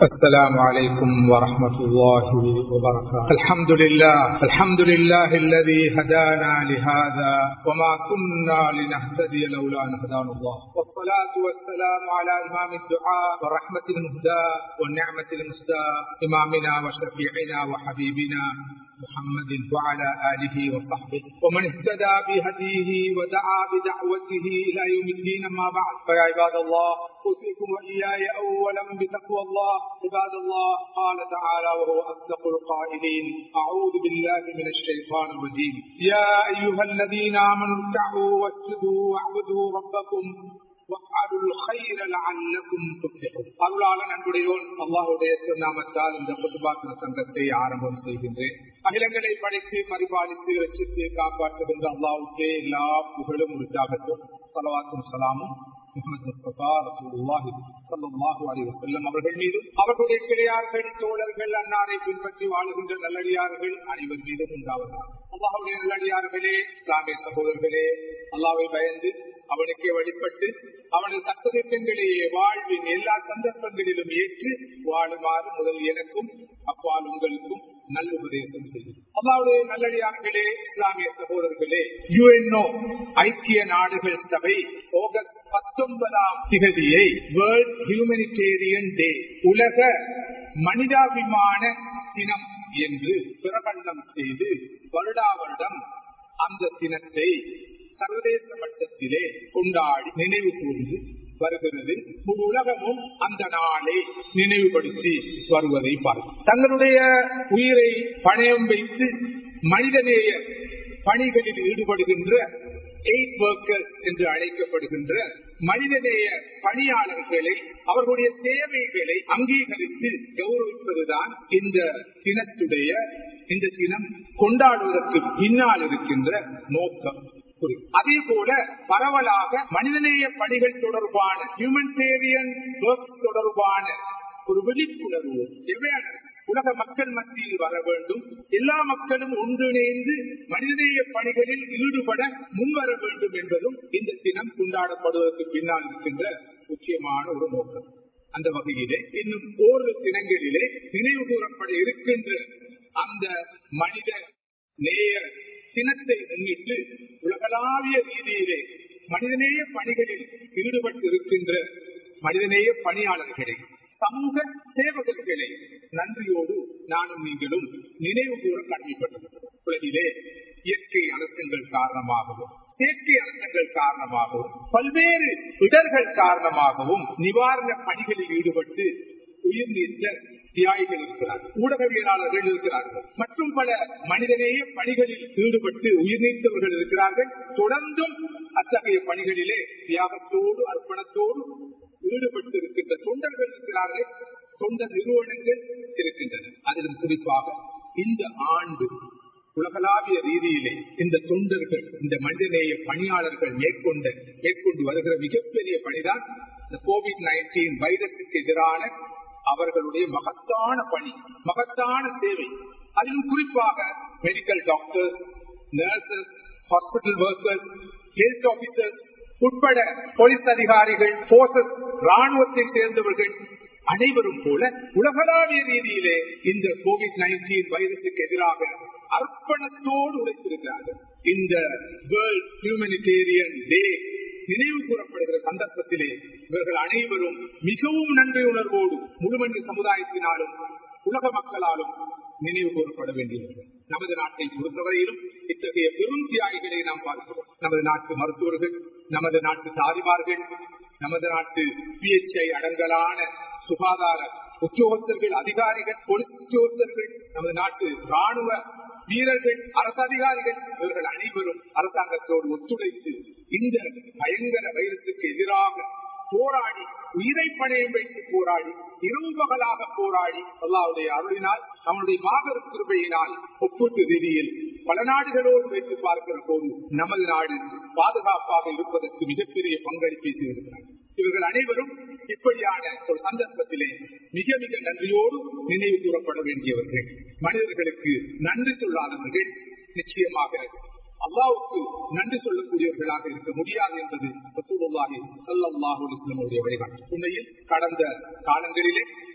السلام عليكم ورحمة الله وبركاته الحمد لله الحمد لله الذي هدانا لهذا وما كنا لنهتدي لولا أن هدانا الله والصلاة والسلام على إمام الدعاء والرحمة المهداة والنعمة المسداة إمامنا وشفيعنا وحبيبنا محمد وعلى آله وصحبه ومن اهتدى بهديه ودعا بدعوته إلى يوم الدين ما بعد فيا عباد الله أوصيكم وإياي أولا بتقوى الله عباد الله قال تعالى وهو أصدق القائلين أعوذ بالله من الشيطان الرجيم يا أيها الذين آمنوا اركعوا واسجدوا واعبدوا ربكم அருளாளன் அன்புடையோன் அல்லாஹுடைய நாமத்தால் இந்த புதுபாத்திர சங்கத்தை ஆரம்பம் செய்கின்றேன் அகிலங்களை படைத்து பரிபாலித்து ரசித்து காப்பாற்றுகின்ற அல்லாவுக்கே எல்லா புகழும் உரித்தாகட்டும் சலவாத்தும் சலாமும் முகமது முஸ்தபா ரசூலுல்லாஹி ஸல்லல்லாஹு அலைஹி வஸல்லம் அவர்கள் மீதும் அவர்களுடைய கிளையார்கள் தோழர்கள் அன்னாரை பின்பற்றி வாழுகின்ற நல்லடியார்கள் அனைவர் மீதும் உண்டாவதாக அல்லாஹுடைய நல்லடியார்களே இஸ்லாமிய சகோதரர்களே அல்லாவை பயந்து அவனுக்கே வழிபட்டு அவனது சட்டத்திட்டங்களையே வாழ்வின் எல்லா சந்தர்ப்பங்களிலும் ஏற்று வாழுமாறு முதல் எனக்கும் அப்பால் உங்களுக்கும் நல்லுபதேசம் செய்யும் அல்லாவுடைய நல்லடியார்களே இஸ்லாமிய சகோதரர்களே யுஎன்ஓ ஐக்கிய நாடுகள் சபை ஆகஸ்ட் பத்தொன்பதாம் திகதியை வேர்ல்ட் ஹியூமனிடேரியன் டே உலக மனிதாபிமான தினம் என்று பிரகடனம் செய்து வருடா வருடம் அந்த தினத்தை சர்வதேச மட்டத்திலே கொண்டாடி நினைவு கூர்ந்து வருகிறது முழு உலகமும் அந்த நாளை நினைவுபடுத்தி வருவதை பார்க்கும் தங்களுடைய உயிரை பணயம் வைத்து மனிதநேய பணிகளில் ஈடுபடுகின்ற எய்ட் ஒர்க்கர்ஸ் என்று அழைக்கப்படுகின்ற மனிதநேய பணியாளர்களை அவர்களுடைய சேவைகளை அங்கீகரித்து கௌரவிப்பதுதான் இந்த தினத்துடைய இந்த தினம் கொண்டாடுவதற்கு பின்னால் இருக்கின்ற நோக்கம் அதே போல பரவலாக மனிதநேய பணிகள் தொடர்பான ஹியூமனிடேரியன் தொடர்பான ஒரு விழிப்புணர்வு எவையான உலக மக்கள் மத்தியில் வர வேண்டும் எல்லா மக்களும் ஒன்றிணைந்து மனிதநேய பணிகளில் ஈடுபட முன்வர வேண்டும் என்பதும் இந்த தினம் கொண்டாடப்படுவதற்கு பின்னால் இருக்கின்ற முக்கியமான ஒரு நோக்கம் அந்த வகையிலே இன்னும் ஓரிரு தினங்களிலே நினைவு கூறப்பட இருக்கின்ற அந்த மனித நேய தினத்தை முன்னிட்டு உலகளாவிய ரீதியிலே மனிதநேய பணிகளில் ஈடுபட்டு இருக்கின்ற மனிதநேய பணியாளர்களை சமூக சேவகர்களை நன்றியோடு நானும் நீங்களும் நினைவு கூற கடமைப்பட்டிருக்கிறோம் உலகிலே இயற்கை அழுத்தங்கள் காரணமாகவும் செயற்கை அழுத்தங்கள் காரணமாகவும் பல்வேறு இடர்கள் காரணமாகவும் நிவாரண பணிகளில் ஈடுபட்டு உயிர் நீத்த தியாகிகள் இருக்கிறார்கள் ஊடகவியலாளர்கள் இருக்கிறார்கள் மற்றும் பல மனிதநேய பணிகளில் ஈடுபட்டு உயிர் நீத்தவர்கள் இருக்கிறார்கள் தொடர்ந்தும் அத்தகைய பணிகளிலே தியாகத்தோடு அர்ப்பணத்தோடு ஈடுபட்டு இருக்கின்ற தொண்டர்கள் இருக்கிறார்கள் தொண்ட நிறுவனங்கள் இருக்கின்றன அதிலும் குறிப்பாக இந்த ஆண்டு உலகளாவிய ரீதியிலே இந்த தொண்டர்கள் இந்த மனிதநேய பணியாளர்கள் மேற்கொண்ட மேற்கொண்டு வருகிற மிகப்பெரிய பணிதான் இந்த கோவிட் நைன்டீன் வைரஸுக்கு எதிரான அவர்களுடைய மகத்தான பணி மகத்தான சேவை அதிலும் குறிப்பாக medical doctors nurses hospital workers health officers உட்பட போலீஸ் அதிகாரிகள் போர்சஸ் ராணுவத்தை சேர்ந்தவர்கள் அனைவரும் போல உலகளாவிய ரீதியிலே இந்த கோவிட் நைன்டீன் வைரஸுக்கு எதிராக அர்ப்பணத்தோடு உழைத்திருக்கிறார்கள் இந்த வேர்ல்ட் ஹியூமனிடேரியன் டே நினைவு கூறப்படுகிற சந்தர்ப்பத்திலே இவர்கள் அனைவரும் மிகவும் நன்றி உணர்வோடு முழுமனித சமுதாயத்தினாலும் உலக மக்களாலும் நினைவு கூறப்பட வேண்டியவர்கள் நமது நாட்டை பொறுத்தவரையிலும் இத்தகைய பெரும் தியாகிகளை நாம் பார்க்கிறோம் நமது நாட்டு மருத்துவர்கள் நமது நாட்டு தாரிமார்கள் நமது நாட்டு பிஎச்ஐ அடங்கலான சுகாதார உத்தியோகத்தர்கள் அதிகாரிகள் போலீஸ் உத்தியோகத்தர்கள் நமது நாட்டு ராணுவ வீரர்கள் அரசு அதிகாரிகள் இவர்கள் அனைவரும் அரசாங்கத்தோடு ஒத்துழைத்து இந்த பயங்கர வைரத்துக்கு எதிராக போராடி உயிரை பணையம் வைத்து போராடி இரவு பகலாக போராடி அல்லாவுடைய அருளினால் அவனுடைய மாபெரும் கிருபையினால் ஒப்பீட்டு ரீதியில் பல நாடுகளோடு வைத்து பார்க்கிற போது நமது நாடு பாதுகாப்பாக இருப்பதற்கு மிகப்பெரிய பங்களிப்பை செய்திருக்கிறார் இவர்கள் அனைவரும் இப்படியான ஒரு சந்தர்ப்பத்திலே மிக மிக நன்றியோடு நினைவு கூறப்பட வேண்டியவர்கள் மனிதர்களுக்கு நன்றி சொல்லாதவர்கள் நிச்சயமாக அல்லாவுக்கு நன்றி சொல்லக்கூடியவர்களாக இருக்க முடியாது என்பது ரசூலுல்லாஹி ஸல்லல்லாஹு அலைஹி வஸல்லம் உடைய வழிகாட்டு உண்மையில் கடந்த காலங்களிலே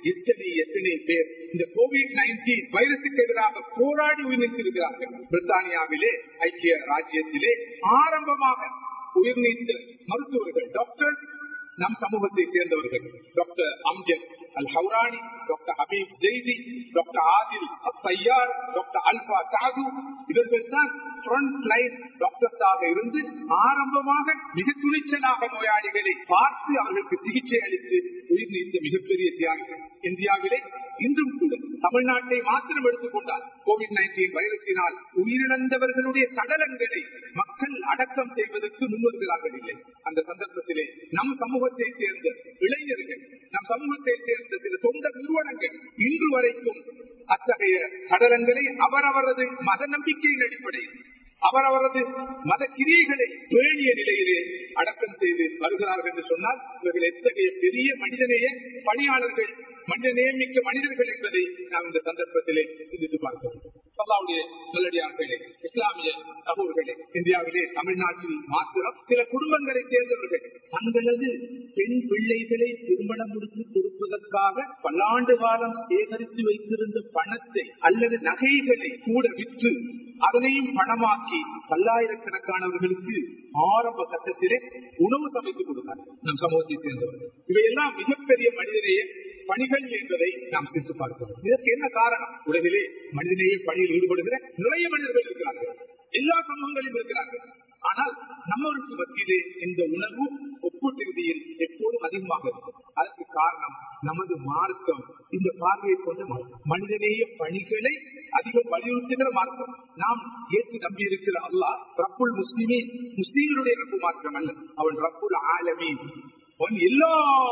எத்தனை எத்தனை பேர் இந்த கோவிட் நைன்டீன் வைரசுக்கு எதிராக போராடி உயிர்நீத்திருக்கிறார்கள் பிரித்தானியாவிலே ஐக்கிய ராஜ்யத்திலே ஆரம்பமாக உயிர்நீத்த மருத்துவர்கள் டாக்டர் நம் சமூகத்தை சேர்ந்தவர்கள் doctor Amjad al Hourani doctor Habib Zaidi doctor Adil அத்தையார் டாக்டர் அல்பா சாது இவர்கள் தான் ஃப்ரண்ட் லைன் டாக்டர்ஸாக இருந்து ஆரம்பமாக மிக துணிச்சலாக நோயாளிகளை பார்த்து அவர்களுக்கு சிகிச்சை அளித்து உயிர் நீத்த மிகப்பெரிய தியாகிகள் இந்தியாவிலே இன்றும் கூட தமிழ்நாட்டை மாத்திரம் எடுத்துக்கொண்டால் கோவிட் நைன்டீன் வைரஸினால் உயிரிழந்தவர்களுடைய சடலங்களை மக்கள் அடக்கம் செய்வதற்கு முன்வருகிறார்கள் இல்லை அந்த சந்தர்ப்பத்திலே நம் சமூகத்தை சேர்ந்த இளைஞர்கள் நம் சமூகத்தை சேர்ந்த சில தொண்ட நிறுவனங்கள் இன்று வரைக்கும் அத்தகைய சடலங்களை அவரவரது மத நம்பிக்கையின் அடிப்படையில் அவரவரது மத கிரியைகளை பேணிய நிலையிலே அடக்கம் செய்து வருகிறார்கள் என்று சொன்னால் இவர்கள் எத்தகைய பெரிய மனிதநேய பணியாளர்கள் மனிதநேயமிக்க மனிதர்கள் என்பதை நாம் இந்த சந்தர்ப்பத்திலே சிந்தித்து பார்க்கிறோம் சல்லாவுடைய நல்லடியார்களே இஸ்லாமிய சகோதர்களே இந்தியாவிலே தமிழ்நாட்டில் மாத்திரம் சில குடும்பங்களை சேர்ந்தவர்கள் தங்களது பெண் பிள்ளைகளை திருமணம் முடித்து கொடுப்பதற்காக பல்லாண்டு காலம் சேகரித்து வைத்திருந்த பணத்தை அல்லது நகைகளை கூட விற்று அதனையும் பணமாக்கி பல்லாயிரக்கணக்கானவர்களுக்கு ஆரம்ப கட்டத்திலே உணவு சமைத்து கொடுத்தார் நம் சமூகத்தை சேர்ந்தவர்கள் இவையெல்லாம் மிகப்பெரிய மனிதநேய பணிகள் என்பதை நாம் சிரித்து பார்க்கிறோம் இதற்கு என்ன காரணம் உலகிலே மனிதநேய பணியில் ஈடுபடுகிற நிறைய மனிதர்கள் இருக்கிறார்கள் எல்லா சமூகங்களிலும் இருக்கிறார்கள் ஆனால் நம்மளுக்கு மத்தியிலே இந்த உணர்வு ஒப்பீட்டு ரீதியில் எப்போதும் அதிகமாக இருக்கும் அதற்கு காரணம் நமது மார்க்கம் இந்த பார்வையை கொண்ட மார்க்கம் மனிதநேய பணிகளை அதிகம் வலியுறுத்துகிற மார்க்கம் நாம் ஏற்று நம்பி இருக்கிற அல்லாஹ் ரப்புல் முஸ்லிமே முஸ்லீம்களுடைய ரப்பு மாத்திரம் அல்ல அவன் ரப்புல் ஆலமீன் அவன் எல்லா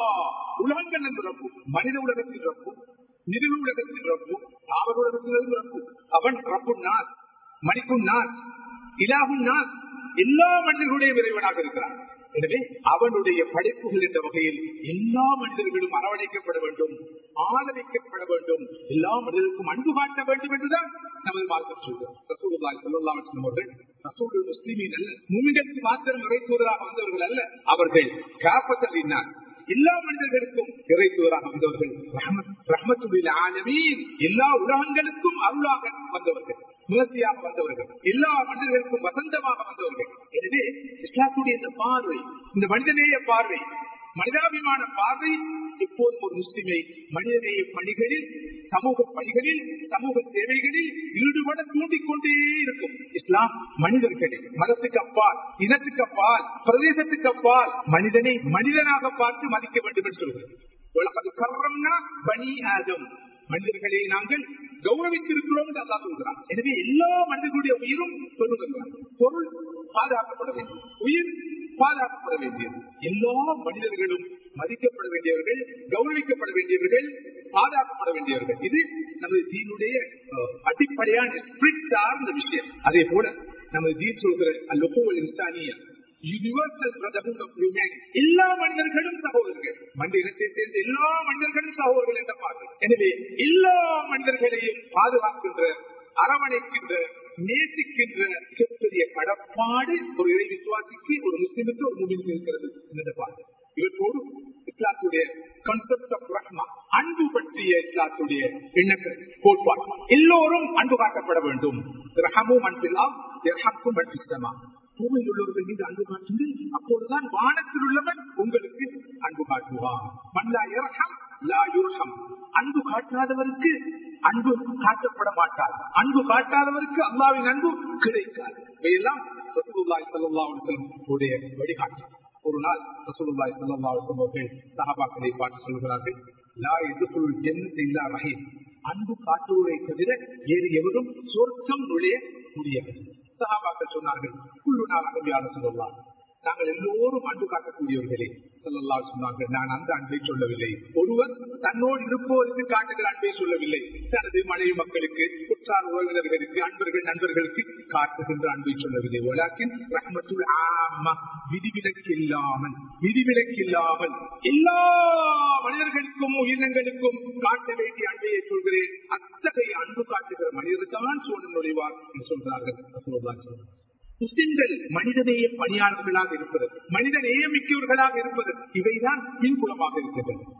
உலகங்கள் என்று ரப்பு மனித உலகத்தில் ரப்பு நிறுவ உலகத்தில் ரப்பு தாவர உலகத்திலிருந்து ரப்பு அவன் ரப்பு நாஸ் மணிக்கும் நாஸ் இலாகும் நாஸ் எல்லா மனிதர்களுடைய இறைவனாக இருக்கிறான் எனவே அவனுடைய படைப்புகள் என்ற வகையில் எல்லா மனிதர்களும் அரவணைக்கப்பட வேண்டும் ஆதரிக்கப்பட வேண்டும் எல்லா மனிதருக்கும் அன்பு காட்ட வேண்டும் என்றுதான் நமது மார்க்கம் சொல்கிறோம் ரசூலுல்லாஹி ஸல்லல்லாஹு அலைஹி வஸல்லம் அவர்கள் ரசூலுல் முஸ்லிமீன் அல்ல மூமின்களுக்கு மாத்திரம் இறைத்தூதராக வந்தவர்கள் அல்ல அவர்கள் காப்பத்தலினார் எல்லா மனிதர்களுக்கும் இறைத்தூதராக வந்தவர்கள் ரஹமத்துல் ஆலமீன் எல்லா உலகங்களுக்கும் அருளாக வந்தவர்கள் முயற்சியாக வந்தவர்கள் எல்லா மனிதர்களுக்கும் வசந்தமாக வந்தவர்கள் எனவே இஸ்லாத்துடைய இந்த பார்வை இந்த மனிதநேய பார்வை மனிதாபிமான பார்வை எப்போதும் ஒரு முஸ்லிமை மனிதநேய பணிகளில் சமூக பணிகளில் சமூக சேவைகளில் ஈடுபட தூண்டிக் கொண்டே இருக்கும் இஸ்லாம் மனிதர்களில் மதத்துக்கு அப்பால் இனத்துக்கு அப்பால் பிரதேசத்துக்கு அப்பால் மனிதனை மனிதனாக பார்த்து மதிக்க வேண்டும் என்று சொல்கிறது உலகது கர்றம்னா பனி ஆதம் மனிதர்களை நாங்கள் கௌரவித்திருக்கிறோம் என்று அல்லா சொல்கிறார் எனவே எல்லா மனிதர்களுடைய உயிரும் சொல்லுகிறார் பொருள் பாதுகாக்கப்பட வேண்டும் உயிர் பாதுகாக்கப்பட வேண்டியது எல்லா மனிதர்களும் மதிக்கப்பட வேண்டியவர்கள் கௌரவிக்கப்பட வேண்டியவர்கள் பாதுகாக்கப்பட வேண்டியவர்கள் இது நமது தீனுடைய அடிப்படையான ஸ்பிரிட் சார்ந்த விஷயம் அதே போல நமது தீன் சொல்கிற அல்லொகோல் இன்சானியா யூனிவர்சல் பிரதர்ஹுட் ஆஃப் ஹியூமன் எல்லா மனிதர்களும் சகோதரர்கள் மனித இனத்தை சேர்ந்த எல்லா மனிதர்களும் சகோதரர்கள் என்ற பார்வை எனவே எல்லா மனிதர்களையும் பாதுகாக்கின்ற அரவணைக்கின்ற நேசிக்கின்ற மிகப்பெரிய கடப்பாடு ஒரு இறை விசுவாசிக்கு ஒரு முஸ்லிமுக்கு ஒரு முஸ்லிமுக்கு இருக்கிறது என்ற பார்வை இவற்றோடு இஸ்லாத்துடைய கான்செப்ட் ஆஃப் ரஹ்மா அன்பு பற்றிய இஸ்லாத்துடைய எண்ணங்கள் கோட்பாடு எல்லோரும் அன்பு காட்டப்பட வேண்டும் ரஹமும் அன்பில்லாம் ரஹக்கும் அன்பிசமா பூமியில் உள்ளவர்கள் மீது அன்பு காட்டுங்கள் அப்போதுதான் வானத்தில் உள்ளவன் உங்களுக்கு அன்பு காட்டுவான் மல்லா இரகம் லா யுரகம் அன்பு காட்டாதவருக்கு அன்பு காட்டப்பட மாட்டார் அன்பு காட்டாதவருக்கு அல்லாவின் அன்பு கிடைக்காது இவையெல்லாம் ரசூலுல்லாஹி ஸல்லல்லாஹு அலைஹி வஸல்லம் உடைய வழிகாட்டு ஒரு நாள் ரசூலுல்லாஹி ஸல்லல்லாஹு அலைஹி வஸல்லம் அவர்கள் சஹாபாக்களை பார்த்து சொல்கிறார்கள் லா யதுகுல் ஜன்னத இல்லா ரஹீம் அன்பு காட்டுவதை தவிர வேறு எவரும் சொர்க்கம் நுழைய முடியாது சஹாபாக்கள் சொன்னார்கள் குள்ளு நாள் அகவியான சொல்லலாம் நாங்கள் எல்லோரும் அன்பு காட்டக்கூடியவர்களே சொல்லல்லா சொன்னார்கள் நான் அந்த அன்பை சொல்லவில்லை ஒருவர் தன்னோடு இருப்போருக்கு காட்டுகிற அன்பை சொல்லவில்லை தனது மனைவி மக்களுக்கு குற்றார் உறவினர்களுக்கு அன்பர்கள் நண்பர்களுக்கு காட்டுகின்ற அன்பை சொல்லவில்லை உலகின் ரஹமத்துல் ஆமா விதிவிலக்கு இல்லாமல் விதிவிலக்கு இல்லாமல் எல்லா மனிதர்களுக்கும் உயிரினங்களுக்கும் காட்ட வேண்டிய அன்பையை சொல்கிறேன் அத்தகைய அன்பு காட்டுகிற மனிதர் தான் சோழன் நுழைவார் என்று சொல்கிறார்கள் சொல்றாங்க முஸ்லிம்கள் மனிதநேய பணியாளர்களாக இருப்பது மனித நேயமிக்கவர்களாக இருப்பது இவைதான் பின்புலமாக இருக்கின்றன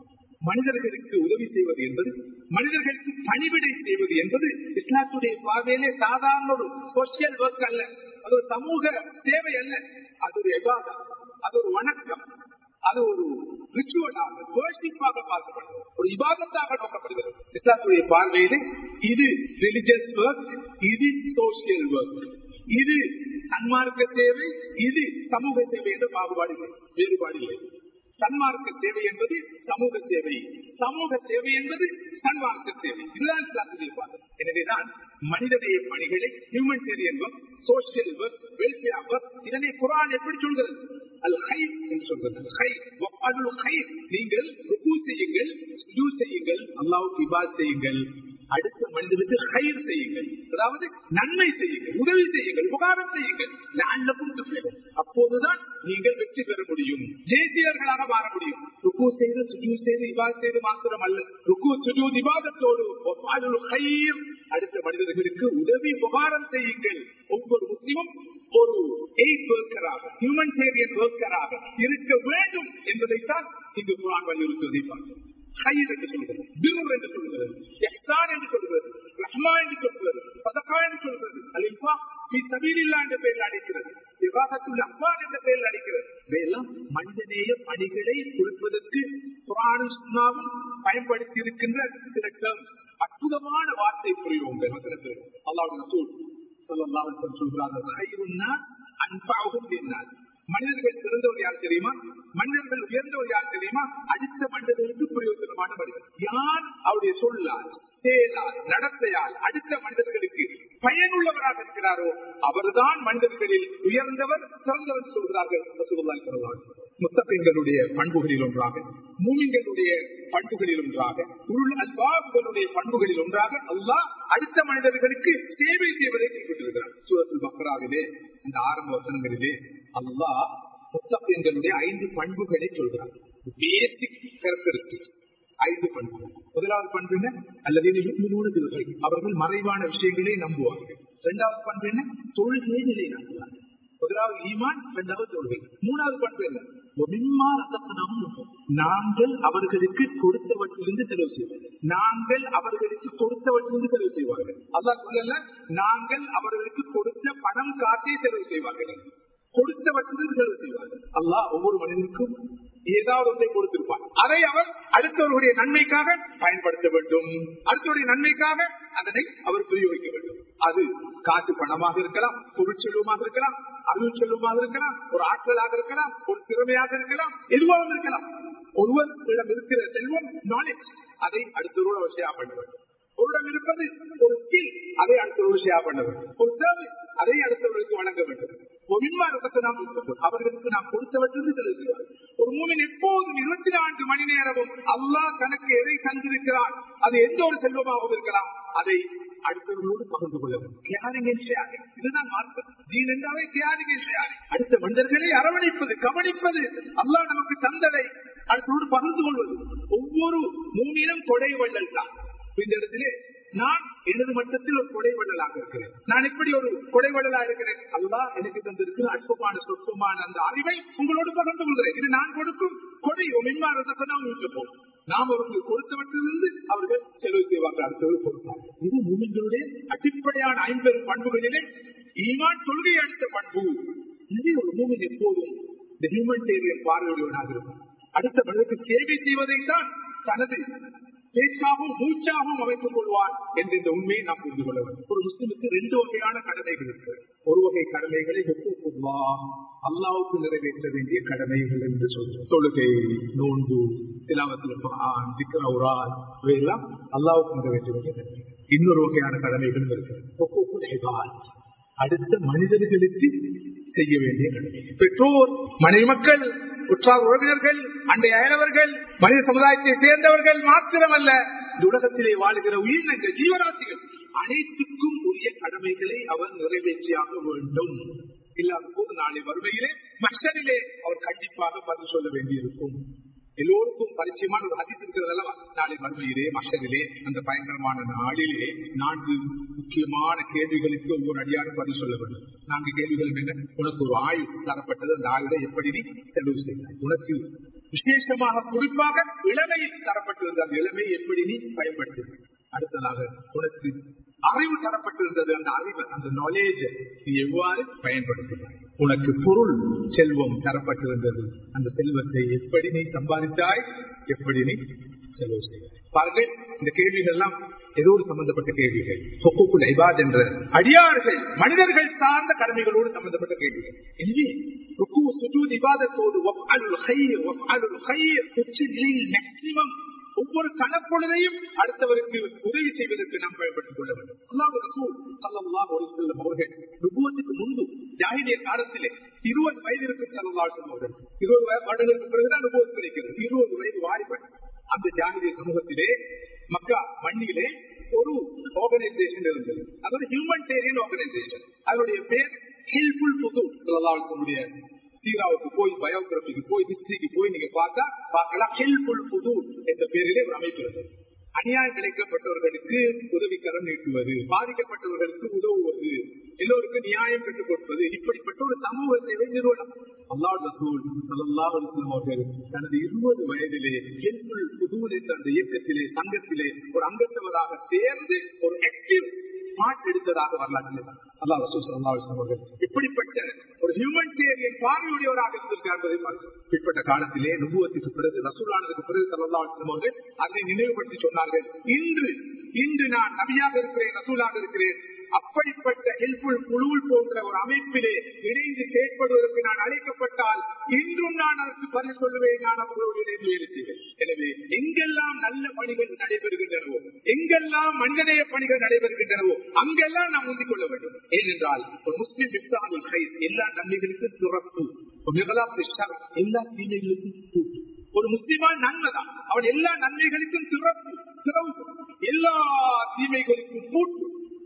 மனிதர்களுக்கு உதவி செய்வது என்பது மனிதர்களுக்கு பணிவிடை செய்வது என்பது இஸ்லாத்துடைய பார்வையிலே சாதாரண ஒரு சோசியல் ஒர்க் அல்ல அது ஒரு சமூக சேவை அல்ல அது ஒரு எபாதம் அது ஒரு வணக்கம் அது ஒரு ரிச்சுவலாக வேர்ஷிப்பாக பார்க்கப்படுகிறது ஒரு இபாதத்தாக நோக்கப்படுகிறது இஸ்லாத்துடைய பார்வையிலே இது ரிலிஜியஸ் ஒர்க் இது சோசியல் ஒர்க் இது சன்மார்க்க சேவை இது சமூக சேவை என்ற பாகுபாடு இல்லை வேறுபாடு இல்லை சன்மார்க்க சேவை என்பது சமூக சேவை சமூக சேவை என்பது சன்மார்க்க சேவை இதுதான் இஸ்லாத்துடைய பார்வை எனவேதான் மனிதநேய பணிகளை humanitarian work social work welfare work இதனை குரான் எப்படி சொல்கிறது அல் ஹை என்று சொல்கிறது ஹை வஃபாலுல் ஹை நீங்கள் ருக்கு செய்யுங்கள் சுஜூத் செய்யுங்கள் அல்லாஹ்வுக்கு இபாத் செய்யுங்கள் அடுத்த மனிதனுக்கு ஹைர் செய்யுங்கள் அதாவது நன்மை செய்யுங்கள் உதவி செய்யுங்கள் உபகாரம் செய்யுங்கள் லாண்டக்கும் துப்பிடும் அப்போதுதான் நீங்கள் வெற்றி பெற முடியும் ஜெயசீலர்களாக மாற முடியும் ருக்கு செய்து சுஜூ செய்து இபாத் செய்து மாத்திரம் அல்ல ருக்கு சுஜூ இபாதத்தோடு வஃபாலுல் ஹைர் அடுத்த மனிதர்களுக்கு உதவி உபகாரம் செய்யுங்கள் ஒவ்வொரு முஸ்லிமும் ஒரு எய்ட் ஒர்க்கராக ஹியூமனிடேரியன் ஒர்க்கராக இருக்க வேண்டும் என்பதைத்தான் இங்கு குரான் வலியுறுத்துவதை பார்க்கிறோம் ஹைர் என்று சொல்கிறது பிர் என்று சொல்கிறது எஹ்சான் என்று சொல்கிறது ரஹ்மா என்று சொல்கிறது சதகா என்று சொல்கிறது அலிஃபா பி சபீலில்லா என்ற பெயரில் அழைக்கிறது விவாகத்துல் அஹ்வான் என்ற பெயரில் அழைக்கிறது இவையெல்லாம் மனிதநேய பணிகளை கொடுப்பதற்கு குரானும் சுண்ணாவும் பயன்படுத்தி இருக்கின்ற சில terms. அற்புதமான வார்த்தை பிரயோகங்கள் வசனத்தில் அல்லாஹ் ரசூல் ஸல்லல்லாஹு அலைஹி வஸல்லம் சொல்கிறார்கள் "ஹைருன் நாஸ் அன்ஃபஅஹும் லின்னாஸ்." மனிதர்கள் சிறந்தவர் யார் தெரியுமா மனிதர்கள் உயர்ந்தவர் யார் தெரியுமா அடுத்த மனிதர்களுக்கு பிரயோஜனமான மனிதர் யார் அவருடைய சொல்லால் செயலால் நடத்தையால் அடுத்த மனிதர்களுக்கு பயனுள்ளவராக இருக்கிறாரோ அவர்தான் மனிதர்களில் உயர்ந்தவர் சிறந்தவர் சொல்கிறார்கள் ரசூலுல்லாஹி ஸல்லல்லாஹு அலைஹி வஸல்லம். முத்தபிங்களுடைய பண்புகளில் ஒன்றாக மூமிங்களுடைய பண்புகளில் ஒன்றாக உருள் அல்பாபுகளுடைய பண்புகளில் ஒன்றாக அல்லாஹ் அடுத்த மனிதர்களுக்கு சேவை செய்வதை குறிப்பிட்டிருக்கிறார் சூரத்துல் பக்ராவிலே அந்த ஆரம்ப வசனங்களிலே அல்லாஹ் முத்தபிங்களுடைய ஐந்து பண்புகளை சொல்கிறார் பேசிக் கேரக்டரிஸ்டிக்ஸ் ஐந்து பண்புகள் முதலாவது பண்பு என்ன அல்லது அவர்கள் மறைவான விஷயங்களை நம்புவார்கள் இரண்டாவது பண்பு என்ன தொழுகையை நிலை நம்புவார்கள் முதலாவது ஈமான் இரண்டாவது தொழுகை மூணாவது பண்பு என்ன ஒமிம்மா ரசப்பனாவும் இருக்கும். நாங்கள் அவர்களுக்கு கொடுத்தவற்றிலிருந்து செலவு செய்வோம் நாங்கள் அவர்களுக்கு கொடுத்தவற்றிலிருந்து செலவு செய்வார்கள் அதான் சொல்லல நாங்கள் அவர்களுக்கு கொடுத்த பணம் காட்டி செலவு செய்வார்கள் கொடுத்தவற்றிலிருந்து செலவு செய்வார்கள் அல்லாஹ் ஒவ்வொரு மனிதனுக்கும் ஏதாவது ஒன்றை கொடுத்திருப்பார் அதை அவர் அடுத்தவர்களுடைய நன்மைக்காக பயன்படுத்த வேண்டும் அடுத்தவருடைய நன்மைக்காக அதனை அவர் பிரயோகிக்க வேண்டும் அது காசு பணமாக இருக்கலாம் பொருள் செல்வமாக இருக்கலாம் அறிவு செல்வமாக இருக்கலாம் ஒரு ஆற்றலாக இருக்கலாம் ஒரு திறமையாக இருக்கலாம் எதுவாக இருக்கலாம் ஒருவரிடம் இருக்கிற செல்வம் நாலேஜ் அதை அடுத்தவரோடு அவர் ஷேர் பண்ண வேண்டும் ஒருடம் இருப்பது ஒரு ஸ்கில் அதை அடுத்தவரோடு ஷேர் பண்ண வேண்டும் ஒரு சர்வீஸ் அதை அடுத்தவர்களுக்கு வழங்க வேண்டும் ஒரு மின்மாரத்தை நாம் கொடுப்போம். அவர்களுக்கு நாம் கொடுத்தவற்றிலிருந்து செலவு செய்வார் ஒரு மூமின் எப்போதும் இருபத்தி நான்கு மணி நேரமும் அல்லாஹ் தனக்கு எதை தந்திருக்கிறான் அது எந்த ஒரு செல்வமாகவும் இருக்கலாம் அதை அடுத்தவர்களோடு பகிர்ந்து கொள்ள வேண்டும் Caring and sharing. இதுதான் மார்க்கம் தீன் என்றாவே caring and sharing. அடுத்த மனிதர்களை அரவணைப்பது கவனிப்பது அல்லாஹ் நமக்கு தந்ததை அடுத்தோடு பகிர்ந்து கொள்வது ஒவ்வொரு மூமினும் கொடை வள்ளல் தான் இந்த இடத்திலே நான் எனது மட்டத்தில் ஒரு கொடை வள்ளலாக இருக்கிறேன் நான் எப்படி ஒரு கொடை வள்ளலாக இருக்கிறேன் அல்லாஹ் எனக்கு தந்திருக்கிற அற்பமான சொற்பமான அந்த அறிவை உங்களோடு பகிர்ந்து கொள்கிறேன் இது நான் கொடுக்கும் கொடை மின்மாரத்தை நாம் அவர்கள் கொடுத்தவற்றிலிருந்து அவர்கள் செலவு செய்வார்கள் அடுத்தவர்கள் கொடுப்பார்கள் இது மூமின்களுடைய அடிப்படையான ஐம்பெரும் பண்புகளிலே ஈமான் தொழுகை அடுத்த பண்பு எனவே ஒரு மூமின் எப்போதும் இந்த ஹியூமனிடேரியன் பார்வையுடையவனாக இருக்கும் அடுத்த மனிதனுக்கு சேவை செய்வதை தான் தனது பேச்சாகவும் மூச்சாகவும் அமைத்துக் கொள்வார் என்ற இந்த உண்மையை நாம் புரிந்து கொள்ள வேண்டும் ஒரு முஸ்லிமுக்கு ரெண்டு வகையான கடமைகள் இருக்கு ஒரு வகை கடமைகளை ஹுக்கூக்குல்லா அல்லாவுக்கு நிறைவேற்ற வேண்டிய கடமைகள் என்று சொல்றோம் தொழுகை நோன்பு திலாவத்தில் குர்ஆன் திக்ரவுரான் இவையெல்லாம் அல்லாவுக்கு நிறைவேற்ற வேண்டிய கடமை இன்னொரு வகையான கடமைகளும் இருக்கு ஹுக்கூக்குல் இபாத் அடுத்த மனிதர்களுக்கு செய்ய வேண்டிய கடமை பெற்றோர் மனைவி மக்கள் உற்றார் உறவினர்கள் அண்டை அயலவர்கள் மனித சமுதாயத்தை சேர்ந்தவர்கள் மாத்திரமல்ல இந்த உலகத்திலே வாழுகிற உயிரினங்கள் ஜீவராசிகள் அனைத்துக்கும் உரிய கடமைகளை அவர் நிறைவேற்றியாக வேண்டும் இல்லாத போது நாளை வறுமையிலே மஷரிலே அவர் கண்டிப்பாக பதில் சொல்ல வேண்டியிருக்கும் எல்லோருக்கும் பரிச்சயமான ஒரு ஹதீஸ் இருக்கிறது அல்லவா நாளை மறுமையிலே மஷரிலே அந்த பயங்கரமான நாளிலே நான்கு முக்கியமான கேள்விகளுக்கு ஒவ்வொரு அடியாரும் பதில் சொல்ல வேண்டும் நான்கு கேள்விகள் என்ன உனக்கு ஒரு ஆயுள் தரப்பட்டது அந்த ஆயுளை எப்படி நீ செலவு செய்தாய் உனக்கு விசேஷமாக குறிப்பாக இளமையில் தரப்பட்டிருந்த அந்த இளமையை எப்படி நீ பயன்படுத்த அடுத்ததாக உனக்கு அறிவு தரப்பட்டிருந்தது அந்த அறிவு அந்த நாலேஜ் நீ எவ்வாறு பயன்படுத்தினாய் உனக்கு பொருள் செல்வம் தரப்பட்டிருந்தது அந்த செல்வத்தை எப்படி நீ சம்பாதித்தாய் எப்படி நீ செலவு செய்தாய் பாருங்கள் இந்த கேள்விகள் எல்லாம் ஏதோ ஒரு சம்பந்தப்பட்ட கேள்விகள் சொக்குக்குள் ஐபாத் என்ற அடியார்கள் மனிதர்கள் சார்ந்த கடமைகளோடு சம்பந்தப்பட்ட கேள்விகள் எனவே ருக்கு சுஜூத் இபாதத்தோடு வஃஅலுல் கைர் வஃஅலுல் கைர் உச்சில் மேக்ஸிமம் ஒவ்வொரு கணப்பொழுதையும் அடுத்தவருக்கு உதவி செய்வதற்கு நாம் பயன்படுத்திக் கொள்ள வேண்டும் அல்லாஹ் ரசூல் ஸல்லல்லாஹு அலைஹி வஸல்லம் அவர்கள் நுபுவத்துக்கு முன்பு ஜாஹிலிய காலத்திலே இருபது வயது இருக்கும் ஸல்லல்லாஹு அலைஹி வஸல்லம் அவர்கள் இருபது வருடங்களுக்கு பிறகுதான் நுபுவத் கிடைக்கிறது இருபது வயது வாலிபன் அந்த ஜாகிரிய சமூகத்திலே மக்கா மண்ணிலே ஒரு ஆர்கனைசேஷன் இருந்தது அது ஒரு ஹியூமனிடேரியன் ஆர்கனைசேஷன் அதனுடைய பேர் ஹில்புல் புது சொல்லலாவுடைய சீராவுக்கு போய் பயோகிராபிக்கு போய் ஹிஸ்டரிக்கு போய் நீங்க பார்த்தா பார்க்கலாம் ஹெல்புல் புது என்ற பேரிலே ஒரு அமைப்பு இருந்தது அநியாயம் இழைக்கப்பட்டவர்களுக்கு உதவிக்கரம் நீட்டுவது பாதிக்கப்பட்டவர்களுக்கு உதவுவது எல்லோருக்கும் நியாயம் பெற்றுக் கொடுப்பது இப்படிப்பட்ட ஒரு சமூக சேவை நிறுவனம் அல்லாஹ் ரசூல் ஸல்லல்லாஹு அலைஹி வஸல்லம் அவர்கள் தனது இருபது வயதிலே ஹெல்புல் புதூர் என்ற அந்த இயக்கத்திலே சங்கத்திலே ஒரு அங்கத்தவராக சேர்ந்து ஒரு ஆக்டிவ் பாட் எடுத்ததாக வரலாற்றில் அல்லாஹ் ரசூல் ஸல்லல்லாஹு அலைஹி வஸல்லம் அவர்கள் இப்படிப்பட்ட ஒரு ஹியூமனிடேரியன் பார்வையுடையவராக இருந்திருக்கிறார் என்பதை பார்க்கிறோம் பிற்பட்ட காலத்திலே நுபுவத்துக்கு பிறகு ரசூலானதுக்கு பிறகு ஸல்லல்லாஹு அலைஹி வஸல்லம் அவர்கள் அதை நினைவுபடுத்தி சொன்னார்கள் இன்று இன்று நான் நபியாக இருக்கிறேன் ரசூலாக இருக்கிறேன் அப்படிப்பட்ட ஹெல்புல் குழுவில் போன்ற ஒரு அமைப்பிலே இணைந்து செயற்படுவதற்கு நான் அழைக்கப்பட்டால் இன்றும் நான் அதற்கு பதில் சொல்லுவேன் நான் அவர்களோடு இணைந்து வேலை செய்வேன் எனவே எங்கெல்லாம் நல்ல பணிகள் நடைபெறுகின்றனவோ எங்கெல்லாம் மனிதநேய பணிகள் நடைபெறுகின்றனவோ அங்கெல்லாம் நாம் முந்திக் கொள்ள வேண்டும் ஏனென்றால் ஒரு முஸ்லிம் விப்தானுல் ஹைர் எல்லா நன்மைகளுக்கும் துறப்பு ஒரு மிகலாத்து ஷர் எல்லா தீமைகளுக்கும் கூட்டு ஒரு முஸ்லிமான் நன்மைதான் அவன் எல்லா நன்மைகளுக்கும் திறப்பு திறவு எல்லா தீமைகளுக்கும் கூட்டு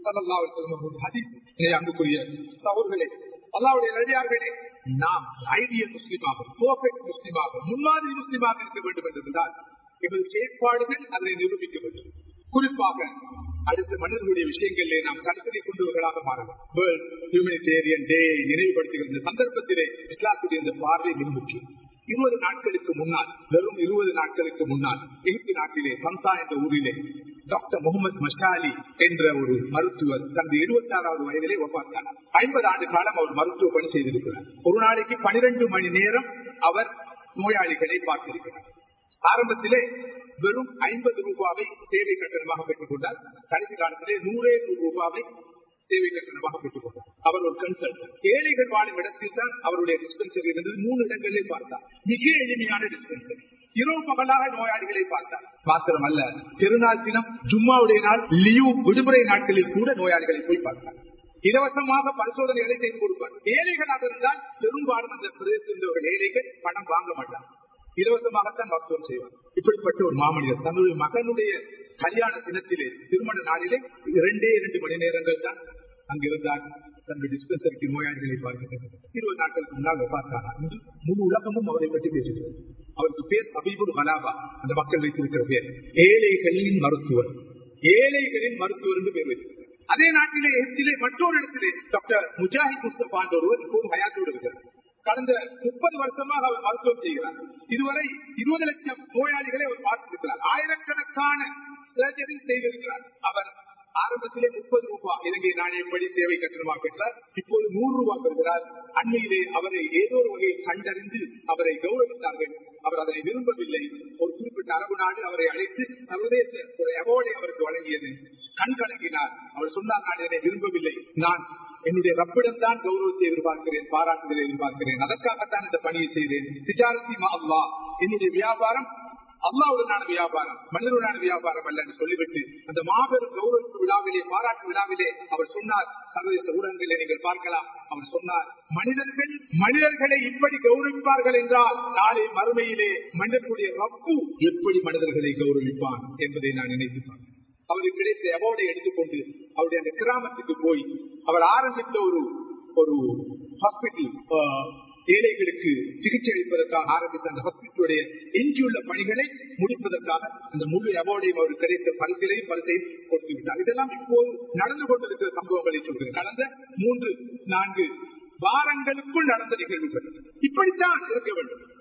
அன்புக்குரிய சகோதரர்களே அல்லாவுடைய நடிகார்களே நாம் ஐடியல் முஸ்லீமாக பர்ஃபெக்ட் முஸ்லீமாக முன்மாதிரி முஸ்லீமாக இருக்க வேண்டும் என்றிருந்தால் எமது செயற்பாடுகள் அதனை நிரூபிக்க வேண்டும் குறிப்பாக அடுத்த மனிதர்களுடைய விஷயங்களிலே நாம் கருத்தனை கொண்டவர்களாக மாறலாம் வேர்ல்ட் ஹியூமனிடேரியன் டே நினைவுபடுத்துகிற இந்த சந்தர்ப்பத்திலே இஸ்லாத்துடைய இந்த பார்வை மிக முக்கியம் இருபது நாட்களுக்கு முன்னால் வெறும் இருபது நாட்களுக்கு முன்னால் எகிப்து நாட்டிலே சம்சா என்ற ஊரிலே டாக்டர் முகமது மஷாலி என்ற ஒரு மருத்துவர் தனது இருபத்தி ஆறாவது வயதிலே ஒப்பாத்தானார் ஐம்பது ஆண்டு காலம் அவர் மருத்துவ பணி செய்திருக்கிறார் ஒரு நாளைக்கு பனிரெண்டு மணி நேரம் அவர் நோயாளிகளை பார்த்திருக்கிறார் ஆரம்பத்திலே வெறும் ஐம்பது ரூபாவை சேவை கட்டணமாக பெற்றுக் கொண்டார் கடைசி காலத்திலே நூறே நூறு ரூபாவை சேவை கட்டணமாக பெற்றுக் கொண்டார் அவர் ஒரு கன்சல்டன்ட் ஏழைகள் வாழும் இடத்தில் தான் அவருடைய டிஸ்பென்சரி இருந்தது மூணு இடங்களிலே பார்த்தார் மிக எளிமையான டிஸ்பென்சரி இரவு பகலாக நோயாளிகளை பார்த்தார் மாத்திரமல்ல திருநாள் தினம் ஜும்மாவுடைய நாள் லீவ் விடுமுறை நாட்களில் கூட நோயாளிகளை போய் பார்த்தார் இலவசமாக பரிசோதனைகளை செய்து கொடுப்பார் ஏழைகளாக இருந்தால் பெரும்பாலும் அந்த பிரதேசத்தில் ஏழைகள் பணம் வாங்க மாட்டார் இலவசமாகத்தான் மருத்துவம் செய்வார் இப்படிப்பட்ட ஒரு மாமனிதர் தன்னுடைய மகனுடைய கல்யாண தினத்திலே திருமண நாளிலே இரண்டே இரண்டு மணி நேரங்கள் தான் அங்கிருந்தார் தன்னுடைய டிஸ்பென்சரிக்கு நோயாளிகளை பார்க்கிறார் இருபது நாட்களுக்கு முன்னால் பார்த்தாரா முழு உலகமும் அவரை பற்றி பேசுகிறது அவருக்கு பேர் அபிபுல் கலாபா அந்த மக்கள் வைத்திருக்கிற பேர் ஏழைகளின் மருத்துவர் ஏழைகளின் மருத்துவர் என்று பேர் வைத்திருக்கிறார் அதே நாட்டிலே எகிப்திலே மற்றொரு இடத்திலே டாக்டர் முஜாஹித் முஸ்தபா என்ற ஒருவர் இப்போது ஹயாத்தோடு இருக்கிறார் கடந்த முப்பது வருஷமாக அவர் மருத்துவம் செய்கிறார் இதுவரை இருபது லட்சம் நோயாளிகளை அவர் பார்த்திருக்கிறார் ஆயிரக்கணக்கான சர்ஜரி செய்திருக்கிறார் அவர் ஆரம்பத்திலே முப்பது ரூபாய் இலங்கை நாணயப்படி சேவை கட்டணமாக பெற்றார் இப்போது நூறு ரூபாய் பெறுகிறார் அண்மையிலே அவரை ஏதோ ஒரு வகையில் கண்டறிந்து அவரை கௌரவித்தார்கள் அவர் அதனை விரும்பவில்லை ஒரு குறிப்பிட்ட அரபு நாடு அவரை அழைத்து சர்வதேச ஒரு அவார்டை அவருக்கு வழங்கியது கண் கலங்கினார் அவர் சொன்னார் நான் இதனை விரும்பவில்லை நான் என்னுடைய ரப்பிடம் தான் கௌரவத்தை எதிர்பார்க்கிறேன் பாராட்டுதலை எதிர்பார்க்கிறேன் அதற்காகத்தான் இந்த பணியை செய்தேன் சிஜாரத்தி அல்லா என்னுடைய வியாபாரம் அல்லாவுடனான வியாபாரம் மனிதனுடான வியாபாரம் அல்ல என்று சொல்லிவிட்டு அந்த மாபெரும் கௌரவ விழாவிலே பாராட்டு விழாவிலே அவர் சொன்னார் சர்வதேச ஊடகங்களை நீங்கள் பார்க்கலாம் அவர் சொன்னார் மனிதர்கள் மனிதர்களை இப்படி கௌரவிப்பார்கள் என்றால் நாளை மறுமையிலே மனிதர்களுடைய ரப்பு எப்படி மனிதர்களை கௌரவிப்பான் என்பதை நான் நினைத்து பார்த்தேன் அவருக்கு கிடைத்த அவார்டை எடுத்துக்கொண்டு அவருடைய அந்த கிராமத்துக்கு போய் அவர் ஆரம்பித்த ஒரு ஒரு ஹாஸ்பிட்டல் ஏழைகளுக்கு சிகிச்சை அளிப்பதற்காக ஆரம்பித்த அந்த ஹாஸ்பிட்டலுடைய எஞ்சியுள்ள பணிகளை முடிப்பதற்காக அந்த முழு அவார்டையும் அவர் கிடைத்த பரிசையும் பரிசையும் கொடுத்து விட்டார் இதெல்லாம் இப்போது நடந்து கொண்டிருக்கிற சம்பவங்களை சொல்கிறேன் கடந்த மூன்று நான்கு வாரங்களுக்குள் நடந்த நிகழ்வுகள் இப்படித்தான் இருக்க வேண்டும்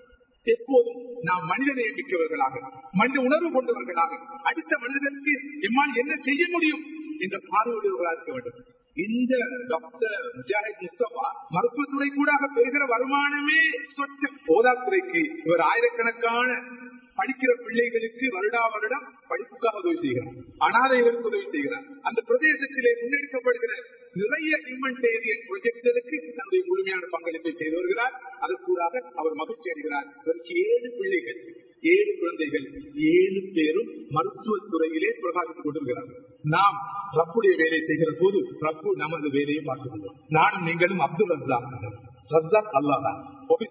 எப்போதும் நாம் மனிதநேயம் மிக்கவர்களாக மனித உணர்வு கொண்டவர்களாக அடுத்த மனிதனுக்கு எம்மால் என்ன செய்ய முடியும் என்ற பார்வையுடையவர்களாக இருக்க வேண்டும் இந்த டாக்டர் முஜாஹித் முஸ்தபா மருத்துவத்துறை கூட பெறுகிற வருமானமே சொச்ச போதாத்துறைக்கு இவர் ஆயிரக்கணக்கான படிக்கிற பிள்ளைகளுக்கு வருடா வருடம் படிப்புக்காக உதவி செய்கிறார் அனாதைகளுக்கு உதவி செய்கிறார் அந்த பிரதேசத்திலே முன்னெடுக்கப்படுகிற நிறைய ஹியூமனிடேரியன் ப்ரொஜெக்டுகளுக்கு தன்னுடைய முழுமையான பங்களிப்பை செய்து வருகிறார் அதற்கூடாக அவர் மகிழ்ச்சி அடைகிறார் இவருக்கு ஏழு பிள்ளைகள் ஏழு குழந்தைகள் ஏழு பேரும் மருத்துவத்துறையிலே பிரகாசித்துக் கொண்டிருக்கிறார்கள் நாம் ரப்புடைய வேலை செய்கிற போது ரப்பு நமது வேலையை பார்த்துக் கொள்வோம் நானும் நீங்களும் அப்துல் ரஸ்தாக் ரஸ்தாக் அல்லாதான்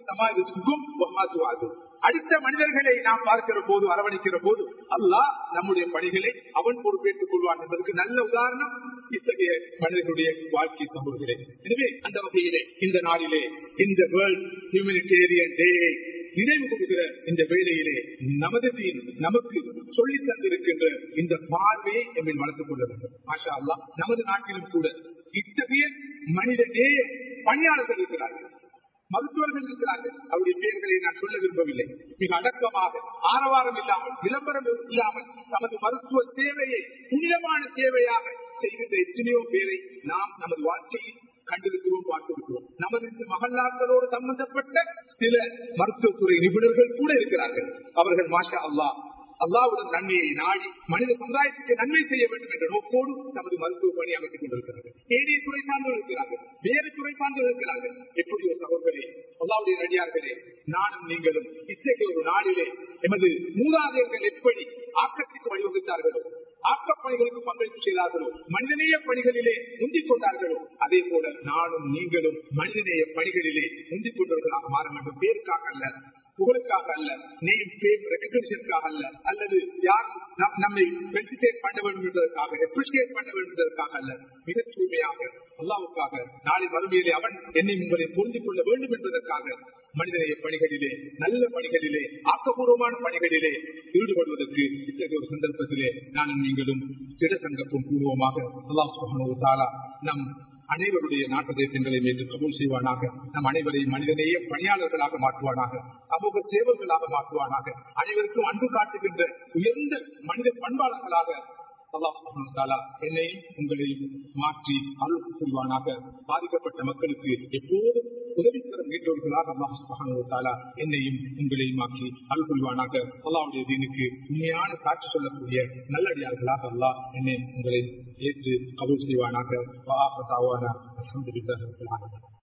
அடுத்த மனிதர்களை நாம் பார்க்கிற போது அரவணைக்கிற போது அல்லாஹ் நம்முடைய பணிகளை அவன் பொறுப்பேற்றுக் கொள்வான் என்பதற்கு நல்ல உதாரணம் இத்தகைய மனிதர்களுடைய வாழ்க்கை சம்பவங்களே எனவே அந்த வகையிலே இந்த நாளிலே இந்த வேர்ல்ட் ஹியூமனிடேரியன் டே நினைவு கொடுக்கிற இந்த வேளையிலே நமது தீன் நமக்கு சொல்லி தந்திருக்கின்ற இந்த பார்வையை எம்மை வளர்த்துக் கொள்ள வேண்டும் மாஷா அல்லா நமது நாட்டிலும் கூட இத்தகைய மனித நேய பணியாளர்கள் இருக்கிறார்கள் மருத்துவர்கள் இருக்கிறார்கள் அவருடைய பெயர்களை நான் சொல்ல விரும்பவில்லை மிக அடக்கமாக ஆரவாரம் இல்லாமல் விளம்பரம் இல்லாமல் நமது மருத்துவ சேவையை புனிதமான சேவையாக செய்கின்ற எத்தனையோ பேரை நாம் நமது வாழ்க்கையில் கண்டிருக்கிறோம் பார்த்திருக்கிறோம் நமது இந்த மகல்லாக்களோடு சம்பந்தப்பட்ட சில மருத்துவத்துறை நிபுணர்கள் கூட இருக்கிறார்கள் அவர்கள் மாஷா அல்லா அல்லாவுடன் நன்மையை நாடி மனித சமுதாயத்துக்கு நன்மை செய்ய வேண்டும் என்ற நோக்கோடு நமது மருத்துவ பணி அமைத்துக் கொண்டிருக்கிறார்கள் ஏனைய துறை சார்ந்து இருக்கிறார்கள் வேறு துறை சார்ந்து இருக்கிறார்கள் எப்படியோ சகோதரே அல்லாவுடைய நடிகார்களே நானும் நீங்களும் இத்தகைய ஒரு நாளிலே எமது மூதாதையர்கள் எப்படி ஆக்கத்திற்கு வழிவகுத்தார்களோ ஆக்கப்பணிகளுக்கு பங்களிப்பு செய்தார்களோ மனிதநேய பணிகளிலே முந்திக் கொண்டார்களோ அதே போல நானும் நீங்களும் மனிதநேய பணிகளிலே முந்திக் கொண்டவர்களாக மாற வேண்டும் பேருக்காக அல்ல புகழுக்காக அல்ல நேம் பேம் ரெக்கக்னிஷனுக்காக அல்ல அல்லது யார் நம்மை பென்சிடேட் பண்ண வேண்டும் என்பதற்காக எப்ரிசியேட் பண்ண வேண்டும் என்பதற்காக அல்ல மிக தூய்மையாக அல்லாவுக்காக நாளை மறுமையிலே அவன் என்னை உங்களை பொருந்திக் கொள்ள வேண்டும் என்பதற்காக மனிதநேய பணிகளிலே நல்ல பணிகளிலே ஆக்கப்பூர்வமான பணிகளிலே ஈடுபடுவதற்கு இத்தகைய ஒரு சந்தர்ப்பத்திலே நானும் நீங்களும் திட சங்கப்பும் பூர்வமாக அல்லாஹ் சுகானா நம் அனைவருடைய நாட்டு தேசங்களை மீது கபூல் செய்வானாக நம் அனைவரையும் மனிதநேய பணியாளர்களாக மாற்றுவானாக சமூக சேவர்களாக மாற்றுவானாக அனைவருக்கும் அன்பு காட்டுகின்ற உயர்ந்த மனித பண்பாளர்களாக என்னையும் உங்களையும் மாற்றி அருள் புரிவானாக பாதிக்கப்பட்ட மக்களுக்கு எப்போதும் உதவிக்கரம் நீட்டவர்களாக அல்லாஹாலா என்னையும் உங்களையும் மாற்றி அருள் புரிவானாக அல்லாவுடைய தீனுக்கு உண்மையான சாட்சி சொல்லக்கூடிய நல்லடியார்களாக அல்லாஹ் என்னை உங்களை ஏற்று கபூல் செய்வானாக அலமதுல்லாஹ்